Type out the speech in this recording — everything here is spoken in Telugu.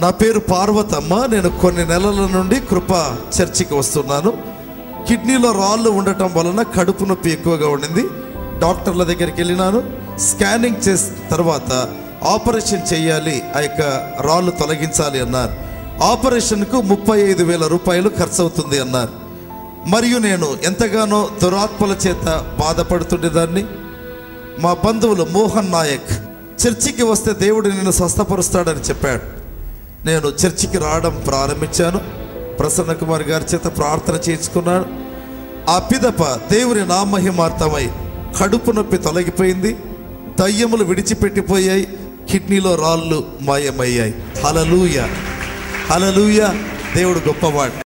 నా పేరు పార్వతమ్మ నేను కొన్ని నెలల నుండి కృప చర్చికి వస్తున్నాను కిడ్నీలో రాళ్ళు ఉండటం వలన కడుపు నొప్పి ఎక్కువగా ఉండింది డాక్టర్ల దగ్గరికి వెళ్ళినాను స్కానింగ్ చేసిన తర్వాత ఆపరేషన్ చేయాలి ఆ యొక్క రాళ్ళు తొలగించాలి అన్నారు ఆపరేషన్కు ముప్పై ఐదు వేల రూపాయలు ఖర్చు అవుతుంది అన్నారు మరియు నేను ఎంతగానో దురాత్మల చేత బాధపడుతుండేదాన్ని మా బంధువులు మోహన్ నాయక్ చర్చికి వస్తే దేవుడు నిన్ను స్వస్థపరుస్తాడని చెప్పాడు నేను చర్చికి రావడం ప్రారంభించాను ప్రసన్న కుమార్ గారి చేత ప్రార్థన చేయించుకున్నాను ఆ పిదప దేవుని నామహిమార్థమై కడుపు నొప్పి తొలగిపోయింది దయ్యములు విడిచిపెట్టిపోయాయి కిడ్నీలో రాళ్ళు మాయమయ్యాయి హలలుయ హలలుయ దేవుడు గొప్పవాడు